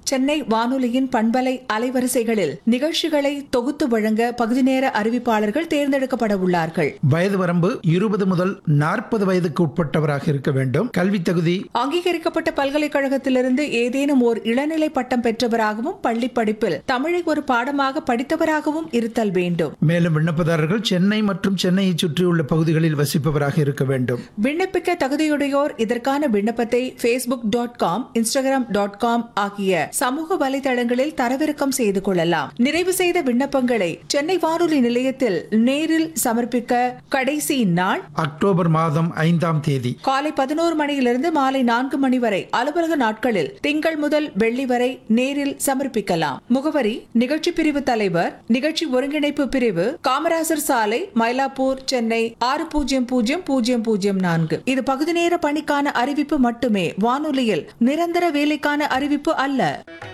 சென்னை வானொலியின் பண்பலை அலைவரிசைகளில் நிகழ்ச்சிகளை தொகுத்து வழங்க பகுதி நேர அறிவிப்பாளர்கள் தேர்ந்தெடுக்கப்பட உள்ளார்கள் வயது வரம்பு இருபது முதல் நாற்பது வயதுக்கு உட்பட்டவராக இருக்க வேண்டும் கல்வி தகுதி அங்கீகரிக்கப்பட்ட பல்கலைக்கழகத்திலிருந்து ஏதேனும் ஓர் இளநிலை பட்டம் பெற்றவராகவும் பள்ளி படிப்பில் தமிழை ஒரு பாடமாக படித்தவராகவும் இருத்தல் வேண்டும் மேலும் விண்ணப்பதாரர்கள் சென்னை மற்றும் சென்னையை சுற்றியுள்ள பகுதிகளில் வசிப்பவராக இருக்க வேண்டும் விண்ணப்பிக்க தகுதியுடையோர் இதற்கான விண்ணப்பத்தை Facebook dot com Instagram dot com ஆகிய சமூக வலைதளங்களில் தரவிறக்கம் செய்து கொள்ளலாம் நிறைவு செய்த விண்ணப்பங்களை சென்னை வானொலி நிலையத்தில் நேரில் சமர்ப்பிக்க கடைசி நாள் அக்டோபர் மாதம் ஐந்தாம் தேதி காலை பதினோரு மணியிலிருந்து மாலை நான்கு மணி வரை அலுவலக நாட்களில் திங்கள் முதல் வெள்ளி வரை நேரில் சமர்ப்பிக்கலாம் முகவரி நிகழ்ச்சி பிரிவு தலைவர் நிகழ்ச்சி ஒருங்கிணைப்பு பிரிவு காமராசர் சாலை மயிலாப்பூர் சென்னை ஆறு பூஜ்ஜியம் பூஜ்ஜியம் பூஜ்ஜியம் பூஜ்ஜியம் நான்கு இது பகுதி நேர பணிக்கான அறிவிப்பு மட்டுமே வானொலியில் நிரந்தர வேலைக்கான அறிவிப்பு அல்ல